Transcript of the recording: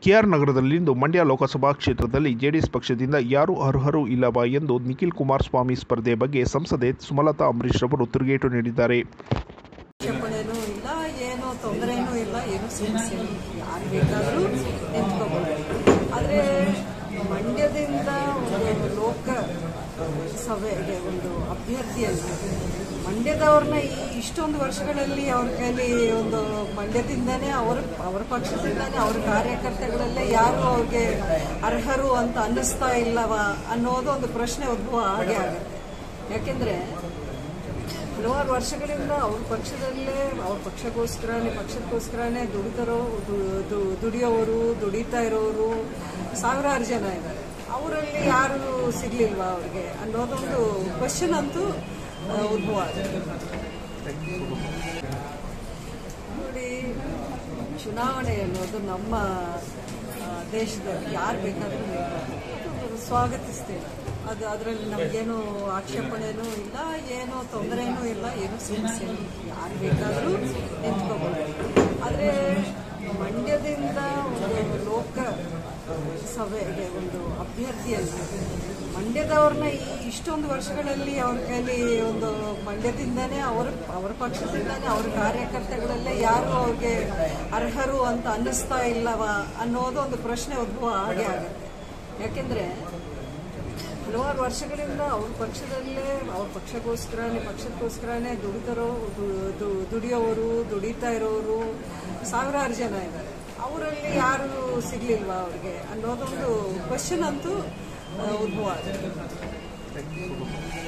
K R ನಗರದಲ್ಲಿಂದು ಮಂಡ್ಯ ಲೋಕಸಭಾ ಕ್ಷೇತ್ರದಲ್ಲಿ JDS ಪಕ್ಷದಿಂದ ಯಾರೂ ಅರ್ಹರು ಇಲ್ಲವಾ ಎಂದು ನಿಖಿಲ್ ಕುಮಾರಸ್ವಾಮಿ ಸ್ಪರ್ಧೆ ಬಗ್ಗೆ ಸಂಸದೆ ಸುಮಲತಾ ಅಂಬರೀಶ್ ರವರು ತಿರುಗೇಟು ನೀಡಿದ್ದಾರೆ ಆಕ್ಷೇಪಣೆನೂ ಇಲ್ಲ ಏನೂ ತೊಂದರೆನೂ ಇಲ್ಲ ಏನೂ ಸಮಸ್ಯೆ ಇಲ್ಲ ಯಾರು ಬೇಕಾದರೂ ನಿಂತ್ಕೋಬೋದು ಆದರೆ ಮಂಡ್ಯದಿಂದ ಒಂದು ಲೋಕ ಸಭೆಗೆ ಒಂದು ಅಭ್ಯರ್ಥಿಯನ್ನು ಮಂಡ್ಯದವ್ರನ್ನ ಈ ಇಷ್ಟೊಂದು ವರ್ಷಗಳಲ್ಲಿ ಅವ್ರ ಕೈಲಿ ಒಂದು ಮಂಡ್ಯದಿಂದನೇ ಅವ್ರ ಅವ್ರ ಪಕ್ಷದಿಂದನೇ ಅವ್ರ ಕಾರ್ಯಕರ್ತಗಳಲ್ಲೇ ಯಾರು ಅವ್ರಿಗೆ ಅರ್ಹರು ಅಂತ ಅನ್ನಿಸ್ತಾ ಇಲ್ಲವಾ ಅನ್ನೋದು ಒಂದು ಪ್ರಶ್ನೆ ಉದ್ಭವ ಆಗೇ ಆಗುತ್ತೆ ಯಾಕೆಂದರೆ ಹಲವಾರು ವರ್ಷಗಳಿಂದ ಅವ್ರ ಪಕ್ಷದಲ್ಲೇ ಅವ್ರ ಪಕ್ಷಕ್ಕೋಸ್ಕರನೇ ಪಕ್ಷಕ್ಕೋಸ್ಕರನೇ ದುಡಿತಾರೋ ದು- ದು- ದುಡಿಯೋರು ದುಡಿತಾ ಇರೋರು ಸಾವಿರಾರು ಜನ ಇದ್ದಾರೆ ಅವರಲ್ಲಿ ಯಾರು ಸಿಗ್ಲಿಲ್ವಾ ಅವ್ರಿಗೆ ಅನ್ನೋದೊಂದು ಕ್ವಶನ್ ಅಂತೂ ಆ, ಉದ್ಭವ ಆಗುತ್ತೆ ನೋಡಿ ಚುನಾವಣೆ ಅನ್ನೋದು ನಮ್ಮ ಆ, ದೇಶದಲ್ಲಿ ಯಾರು ಬೇಕಾದರೂ ನಿಲ್ಬೋದು. ಸ್ವಾಗತಿಸ್ತೇವೆ ಅದು ಅದರಲ್ಲಿ ನಮಗೇನು ಆಕ್ಷೇಪಣೆನೂ ಇಲ್ಲ ಏನೂ ತೊಂದರೆನೂ ಇಲ್ಲ ಏನೂ ಸಮಸ್ಯೆ ಇಲ್ಲ ಯಾರು ಬೇಕಾದರೂ ನಿಂತ್ಕೋಬೋದು ಆದರೆ ಮಂಡ್ಯದಿಂದ ಒಂದು ಲೋಕ ಸಭೆಗೆ ಒಂದು ಅಭ್ಯರ್ಥಿಯನ್ನು ಮಂಡ್ಯದವ್ರನ್ನ ಈ ಇಷ್ಟೊಂದು ವರ್ಷಗಳಲ್ಲಿ ಅವ್ರ ಕೈಲಿ ಒಂದು ಮಂಡ್ಯದಿಂದನೇ ಅವ್ರ ಅವ್ರ ಪಕ್ಷದಿಂದನೇ ಅವ್ರ ಕಾರ್ಯಕರ್ತಗಳಲ್ಲೇ ಯಾರು ಅವ್ರಿಗೆ ಅರ್ಹರು ಅಂತ ಅನ್ನಿಸ್ತಾ ಇಲ್ಲವಾ ಅನ್ನೋದು ಒಂದು ಪ್ರಶ್ನೆ ಉದ್ಭವ ಆಗೇ ಆಗುತ್ತೆ ಯಾಕೆಂದರೆ ಹಲವಾರು ವರ್ಷಗಳಿಂದ ಅವ್ರ ಪಕ್ಷದಲ್ಲೇ ಅವ್ರ ಪಕ್ಷಕ್ಕೋಸ್ಕರನೇ ಪಕ್ಷಕ್ಕೋಸ್ಕರನೇ ದುಡಿತಾರೋ ದು- ದು- ದುಡಿಯೋರು ದುಡಿತಾ ಇರೋರು ಸಾವಿರಾರು ಜನ ಇದ್ದಾರೆ ಅವರಲ್ಲಿ ಯಾರು ಸಿಗ್ಲಿಲ್ವಾ ಅವ್ರಿಗೆ ಅನ್ನೋದೊಂದು ಕ್ವಶನ್ ಅಂತೂ ಆ, ಉದ್ಭವ ಆಗುತ್ತೆ